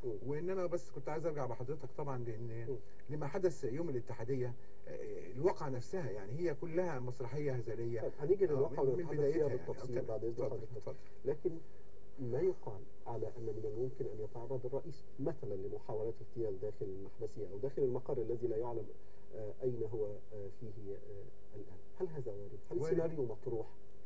مم. وان انا بس كنت عايز ارجع بحضرتك طبعا لان مم. لما حدث يوم الاتحاديه آه، الواقعه نفسها يعني هي كلها مسرحيه هزليه طيب هنيجي آه، للواقع من- من ونتحدث فيها بدايتها يعني. بالتفصيل أوكي. بعد اذن اتفضل، حضرتك اتفضل. لكن ما يقال على ان من الممكن ان يتعرض الرئيس مثلا لمحاولات اغتيال داخل المحبسيه او داخل المقر الذي لا يعلم آه، اين هو آه، فيه آه، الان هل هذا وارد هل وارد. سيناريو مطروح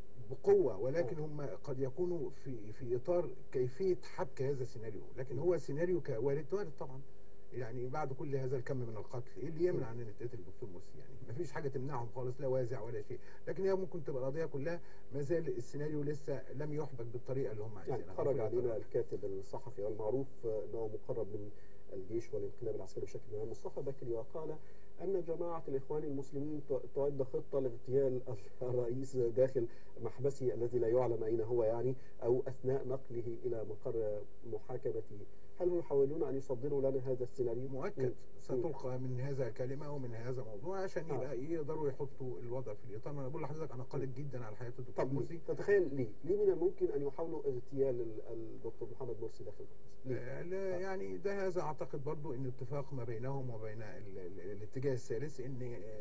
بقوة ولكن هم قد يكونوا في في إطار كيفية حبك هذا السيناريو لكن هو سيناريو كوارد وارد طبعا يعني بعد كل هذا الكم من القتل ايه اللي يمنع ان نتقتل الدكتور مرسي يعني ما فيش حاجه تمنعهم خالص لا وازع ولا شيء لكن هي ممكن تبقى القضيه كلها ما زال السيناريو لسه لم يحبك بالطريقه اللي هم يعني عايزينها خرج بكل علينا طريقة. الكاتب الصحفي والمعروف آه، انه مقرب من الجيش والانقلاب العسكري بشكل عام مصطفى بكري وقال ان جماعه الاخوان المسلمين ت- تعد خطه لاغتيال الرئيس داخل محبسه الذي لا يعلم اين هو يعني او اثناء نقله الى مقر محاكمته هل هم يحاولون ان يصدروا لنا هذا السيناريو؟ مؤكد مم. ستلقى من هذا كلمه ومن هذا موضوع عشان آه. يبقى يقدروا يحطوا الوضع في الاطار ما انا بقول لحضرتك انا قلق جدا على حياه الدكتور طب ليه؟ مرسي تتخيل ليه؟ ليه من الممكن ان يحاولوا اغتيال ال- الدكتور محمد مرسي داخل المحبس؟ ليه؟ آه، لا يعني ده هذا اعتقد برضو ان اتفاق ما بينهم وبين ال- ال- الاتجاه الثالث ان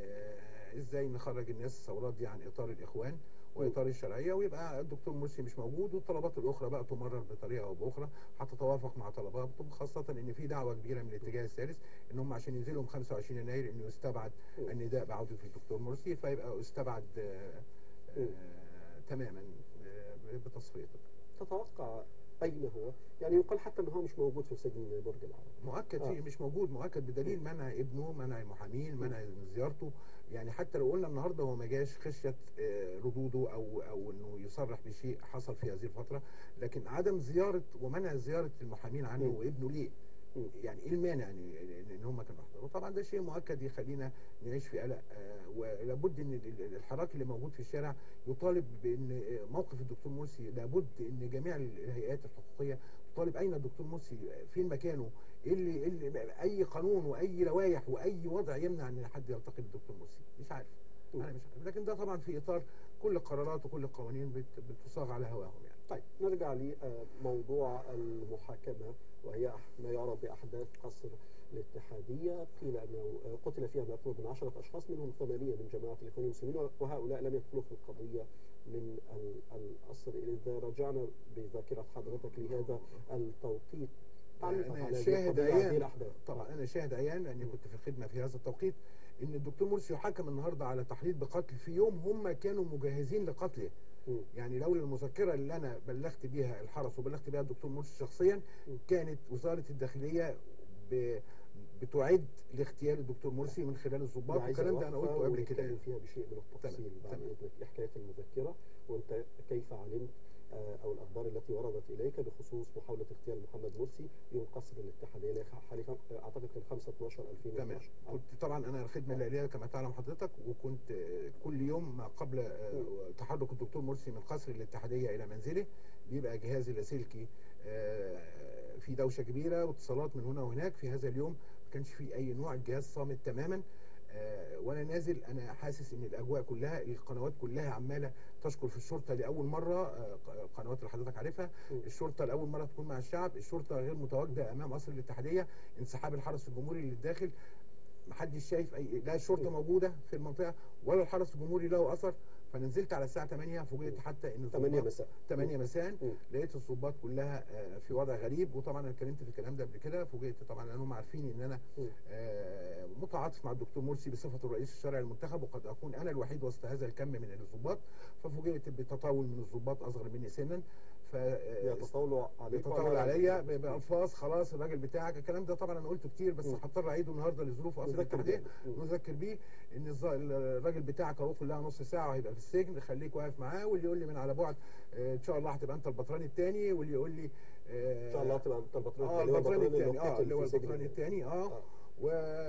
آه، ازاي نخرج الناس الثورات دي عن اطار الاخوان واطار الشرعيه ويبقى الدكتور مرسي مش موجود والطلبات الاخرى بقى تمرر بطريقه او باخرى هتتوافق مع طلباتهم خاصه ان في دعوه كبيره من الاتجاه الثالث ان هم عشان ينزلوا يوم 25 يناير انه يستبعد مم. النداء بعوده الدكتور مرسي فيبقى استبعد آه، مم. آه، تماما آه، بتصفيته تتوقع اين هو؟ يعني يقال حتى ان هو مش موجود في سجن برج العرب. مؤكد آه. فيه مش موجود مؤكد بدليل منع ابنه منع المحامين منع من زيارته يعني حتى لو قلنا النهارده هو ما جاش خشيه آه، ردوده او او انه يصرح بشيء حصل في هذه الفتره لكن عدم زياره ومنع زياره المحامين عنه مم. وابنه ليه؟ مم. يعني ايه المانع ان ان هم كانوا يحضروا؟ طبعا ده شيء مؤكد يخلينا نعيش في قلق آه، ولابد ان ال- ال- الحراك اللي موجود في الشارع يطالب بان آه، موقف الدكتور مرسي لابد ان جميع الهيئات الحقوقيه تطالب اين الدكتور مرسي فين مكانه ايه اللي, إيه اللي اي قانون واي لوائح واي وضع يمنع ان حد يلتقي بالدكتور مرسي مش عارف انا مش عارف لكن ده طبعا في اطار كل القرارات وكل القوانين بت- بتصاغ على هواهم يعني طيب نرجع لموضوع المحاكمة وهي أح- ما يعرف بأحداث قصر الاتحادية قيل أنه آه، قتل فيها ما يقرب من عشرة أشخاص منهم ثمانية من جماعة الإخوان المسلمين وهؤلاء لم يدخلوا في القضية من ال- القصر إذا رجعنا بذاكرة حضرتك لهذا التوقيت تعليقك انا على هذه شاهد القضية، هذه عيان الأحداث طبعا انا شاهد عيان لاني كنت في الخدمه في هذا التوقيت ان الدكتور مرسي يحاكم النهارده على تحريض بقتل في يوم هم كانوا مجهزين لقتله مم. يعني لولا المذكره اللي انا بلغت بيها الحرس وبلغت بيها الدكتور مرسي شخصيا مم. كانت وزاره الداخليه ب... بتعد لاغتيال الدكتور مرسي من خلال الضباط عايز والكلام ده انا أوقفها قلته قبل كده ونتكلم فيها بشيء من التفصيل تمام، بعد تمام. اذنك ايه حكايه المذكره وانت كيف علمت آه، او الاخبار التي وردت اليك بخصوص محاوله اغتيال محمد مرسي يوم قصر الاتحاديه اللي حوالي خم- آه، اعتقد كان 5 12 2012 تمام آه. كنت طبعا انا الخدمه الليليه كما تعلم حضرتك وكنت آه، كل يوم ما قبل آه، تحرك الدكتور مرسي من قصر الاتحاديه الى منزله بيبقى جهازي اللاسلكي آه، في دوشه كبيره واتصالات من هنا وهناك في هذا اليوم ما كانش في اي نوع الجهاز صامت تماما آه، وانا نازل انا حاسس ان الاجواء كلها القنوات كلها عماله تشكر في الشرطه لاول مره آه، القنوات اللي حضرتك عارفها م. الشرطه لاول مره تكون مع الشعب الشرطه غير متواجده امام قصر الاتحاديه انسحاب الحرس الجمهوري للداخل محدش شايف اي لا الشرطه موجوده في المنطقه ولا الحرس الجمهوري له اثر فانا نزلت على الساعه 8 فوجئت حتى ان 8 الضباط- مساء 8 مساء مم. لقيت الضباط كلها آه، في وضع غريب وطبعا انا اتكلمت في الكلام ده قبل كده فوجئت طبعا لانهم عارفين ان انا مم. آه، متعاطف مع الدكتور مرسي بصفه الرئيس الشرعي المنتخب وقد اكون انا الوحيد وسط هذا الكم من الضباط ففوجئت بتطاول من الضباط اصغر مني سنا ف آه، يتطاولوا عليك بيتطاول وعلى- عليا ب- بالفاظ خلاص الراجل بتاعك الكلام ده طبعا انا قلته كتير بس مم. هضطر اعيده النهارده لظروف اصل نذكر الاتحاديه بيه. مم. نذكر بيه ان الظ- الراجل بتاعك اهو كلها نص ساعه وهيبقى في السجن خليك واقف معاه واللي يقول لي من على بعد آه، ان شاء الله هتبقى انت البطران الثاني واللي يقول لي ان شاء الله تبقى انت البطران اه الثاني هو البطران الثاني اه قتل اللي هو في سجن البطران الثاني اه آه. و...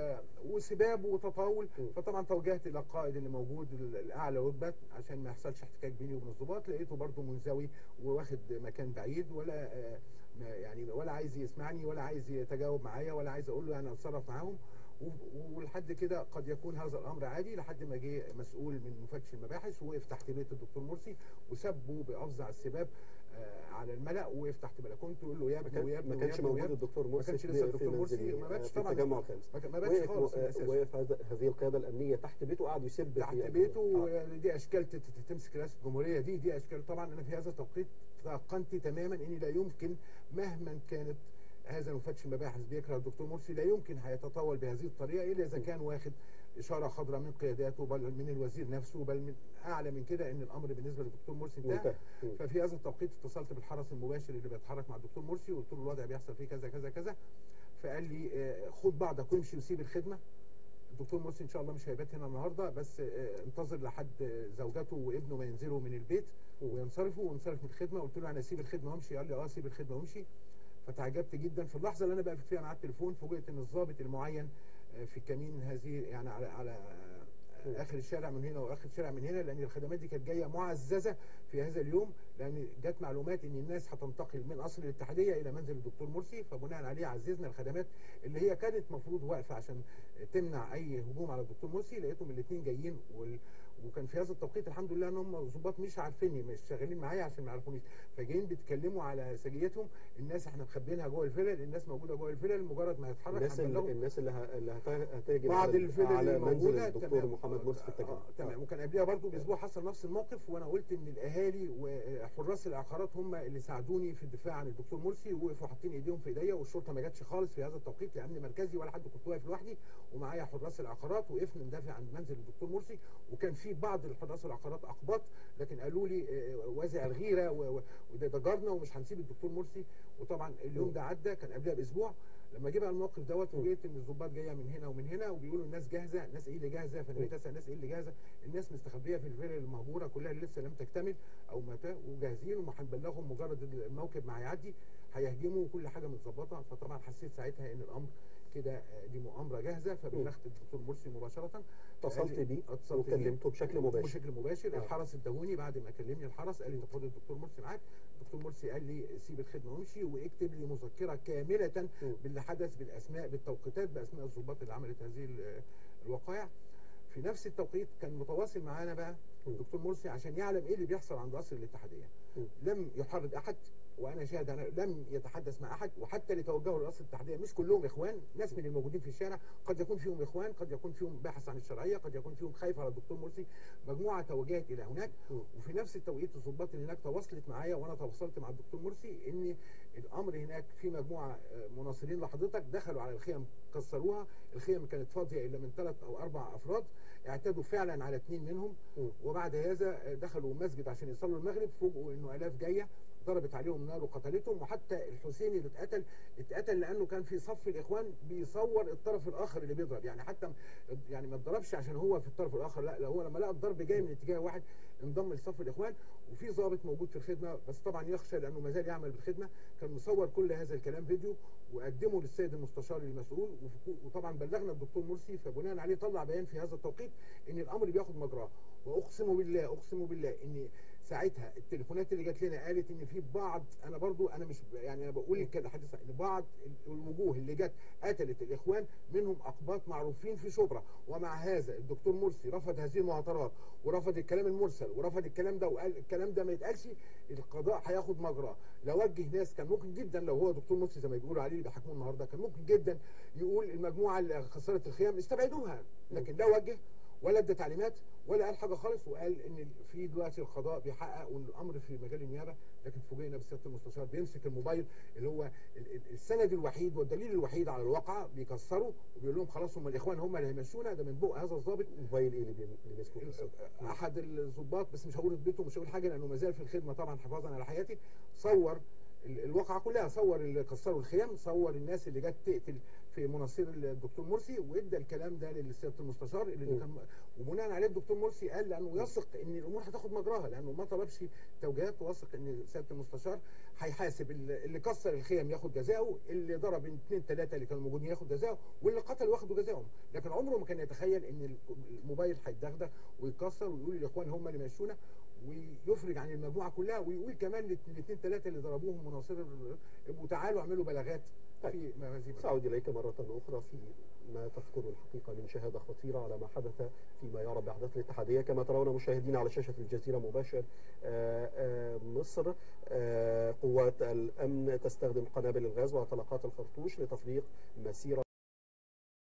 وسباب وتطاول م. فطبعا توجهت الى القائد اللي موجود ال- الاعلى رتبه عشان ما يحصلش احتكاك بيني وبين الضباط لقيته برضه منزوي وواخد مكان بعيد ولا آه، ما- يعني ولا عايز يسمعني ولا عايز يتجاوب معايا ولا عايز اقول له انا اتصرف معاهم و- ولحد كده قد يكون هذا الامر عادي لحد ما جه مسؤول من مفتش المباحث ووقف تحت بيت الدكتور مرسي وسبه بافظع السباب آه، على الملأ ويقف تحت بلكونته يقول له يا ما ابني ويا كان- ابني ما ويا كانش ابني ويا موجود ابني. الدكتور مرسي كانش في- لسه في الدكتور مرسي، منزله، ما باتش في طبعاً. التجمع الخامس ما كان- ما باتش وقف خالص من الأساس. وقف هذا- هذه القياده الامنيه تحت بيته وقعد يسب تحت في بيته آه. ودي اشكال تت- تت- تمسك رئاسه الجمهوريه دي دي اشكال طبعا انا في هذا التوقيت تيقنت تماما اني لا يمكن مهما كانت هذا مفتش المباحث بيكره الدكتور مرسي لا يمكن هيتطاول بهذه الطريقه الا اذا كان واخد اشاره خضراء من قياداته بل من الوزير نفسه بل من اعلى من كده ان الامر بالنسبه للدكتور مرسي انتهى منتهى. مم. ففي هذا التوقيت اتصلت بالحرس المباشر اللي بيتحرك مع الدكتور مرسي وقلت له الوضع بيحصل فيه كذا كذا كذا فقال لي آه، خد بعضك وامشي وسيب الخدمه الدكتور مرسي ان شاء الله مش هيبات هنا النهارده بس آه، انتظر لحد آه، زوجته وابنه ما ينزلوا من البيت وينصرفوا وانصرف من الخدمه قلت له انا اسيب الخدمه وامشي قال لي اه سيب الخدمه وامشي فتعجبت جدا في اللحظه اللي انا بقى فيها مع التليفون فوجئت ان الضابط المعين آه، في كمين هذه يعني على على آه، اخر الشارع من هنا واخر الشارع من هنا لان الخدمات دي كانت جايه معززه في هذا اليوم لان جت معلومات ان الناس هتنتقل من قصر الاتحاديه الى منزل الدكتور مرسي فبناء عليه عززنا الخدمات اللي هي كانت مفروض واقفه عشان تمنع اي هجوم على الدكتور مرسي لقيتهم الاثنين جايين وال... وكان في هذا التوقيت الحمد لله ان هم ظباط مش عارفيني مش شغالين معايا عشان ما يعرفونيش فجايين بيتكلموا على سجيتهم الناس احنا مخبيينها جوه الفلل الناس موجوده جوه الفلل مجرد ما يتحرك الناس اللي هنبلغه الناس اللي ه- اللي هت- هتهاجم بعض على, الفلل على اللي منزل موجوده الدكتور تمام. محمد مرسي في التجمع آه، تمام وكان قبلها برضه باسبوع حصل نفس الموقف وانا قلت ان الاهالي وحراس العقارات هم اللي ساعدوني في الدفاع عن الدكتور مرسي ووقفوا حاطين ايديهم في ايديا والشرطه ما جاتش خالص في هذا التوقيت لامن مركزي ولا حد كنت واقف لوحدي ومعايا حراس العقارات وقفنا ندافع عن منزل الدكتور مرسي وكان في بعض حراس العقارات اقباط لكن قالوا لي آه، وازع الغيره و- و- وده ده جارنا ومش هنسيب الدكتور مرسي وطبعا اليوم ده عدى كان قبلها باسبوع لما جه بقى الموقف دوت فوجئت ان الضباط جايه من هنا ومن هنا وبيقولوا الناس جاهزه الناس ايه اللي جاهزه فانا بقيت اسال الناس ايه اللي جاهزه الناس مستخبيه في الفرق المهجوره كلها اللي لسه لم تكتمل او متى وجاهزين وهنبلغهم مجرد الموكب ما هيعدي هيهجموا وكل حاجه متظبطه فطبعا حسيت ساعتها ان الامر كده آه، دي مؤامره جاهزه فبلغت الدكتور مرسي مباشره اتصلت قال لي- بيه اتصلت بيه. وكلمته بشكل مباشر بشكل مباشر آه. الحرس ادهوني بعد ما كلمني الحرس قال لي طب خد الدكتور مرسي معاك الدكتور مرسي قال لي سيب الخدمه وامشي واكتب لي مذكره كامله م. باللي حدث بالاسماء بالتوقيتات باسماء الضباط اللي عملت هذه ال- الوقائع في نفس التوقيت كان متواصل معانا بقى م. الدكتور مرسي عشان يعلم ايه اللي بيحصل عند قصر الاتحاديه م. لم يحرض احد وانا شاهد انا لم يتحدث مع احد وحتى اللي توجهوا لقصر الاتحاديه مش كلهم اخوان ناس من الموجودين في الشارع قد يكون فيهم اخوان قد يكون فيهم باحث عن الشرعيه قد يكون فيهم خايف على الدكتور مرسي مجموعه توجهت الى هناك م. وفي نفس التوقيت الضباط اللي هناك تواصلت معايا وانا تواصلت مع الدكتور مرسي ان الامر هناك في مجموعه آه، مناصرين لحضرتك دخلوا على الخيم كسروها الخيم كانت فاضيه الا من ثلاث او اربع افراد اعتدوا فعلا على اثنين منهم م. وبعد هذا دخلوا مسجد عشان يصلوا المغرب فوجئوا انه الاف جايه ضربت عليهم نار وقتلتهم وحتى الحسيني اللي اتقتل اتقتل لانه كان في صف الاخوان بيصور الطرف الاخر اللي بيضرب يعني حتى يعني ما اتضربش عشان هو في الطرف الاخر لا لا هو لما لقى الضرب جاي من اتجاه واحد انضم لصف الاخوان وفي ضابط موجود في الخدمه بس طبعا يخشى لانه ما زال يعمل بالخدمه كان مصور كل هذا الكلام فيديو وقدمه للسيد المستشار المسؤول وف- وطبعا بلغنا الدكتور مرسي فبناء عليه طلع بيان في هذا التوقيت ان الامر بياخد مجراه واقسم بالله اقسم بالله ان ساعتها التليفونات اللي جات لنا قالت ان في بعض انا برضو انا مش يعني انا بقول كده حديث ان بعض الوجوه اللي جت قتلت الاخوان منهم اقباط معروفين في شبرا ومع هذا الدكتور مرسي رفض هذه المعطرات ورفض الكلام المرسل ورفض الكلام ده وقال الكلام ده ما يتقالش القضاء هياخد مجراه لو وجه ناس كان ممكن جدا لو هو دكتور مرسي زي ما بيقولوا عليه اللي بيحكموه النهارده كان ممكن جدا يقول المجموعه اللي خسرت الخيام استبعدوها لكن لا وجه ولا ادى تعليمات ولا قال حاجه خالص وقال ان في دلوقتي القضاء بيحقق والامر في مجال النيابه لكن فوجئنا بسياده المستشار بيمسك الموبايل اللي هو ال- ال- السند الوحيد والدليل الوحيد على الواقعه بيكسره وبيقول لهم خلاص هم الاخوان هم اللي هيمشونا ده من بق هذا الضابط موبايل ايه اللي بي- اللي مسكه في الصدر؟ احد الضباط بس مش هقول رتبته مش هقول حاجه لانه ما زال في الخدمه طبعا حفاظا على حياتي صور ال- الواقعه كلها صور اللي كسروا الخيام صور الناس اللي جت تقتل في مناصير الدكتور مرسي وادى الكلام ده للسياده المستشار اللي م. كان وبناء عليه الدكتور مرسي قال لانه يثق ان الامور هتاخد مجراها لانه ما طلبش توجيهات واثق ان سياده المستشار هيحاسب اللي اللي كسر الخيم ياخد جزاؤه اللي ضرب اثنين ثلاثه اللي كانوا موجودين ياخد جزاؤه واللي قتل واخدوا جزاؤهم لكن عمره ما كان يتخيل ان الموبايل هيتدغدغ ويتكسر ويقول الاخوان هم اللي مشونا ويفرج عن المجموعه كلها ويقول كمان الاثنين ثلاثه اللي ضربوهم مناصر ال- وتعالوا اعملوا بلاغات في مزيد سأعود إليك مرة أخرى في ما تذكره الحقيقة من شهادة خطيرة على ما حدث فيما يعرف بأحداث الاتحادية كما ترون مشاهدين على شاشة الجزيرة مباشر آه، آه، مصر آه، قوات الأمن تستخدم قنابل الغاز وطلقات الخرطوش لتفريق مسيرة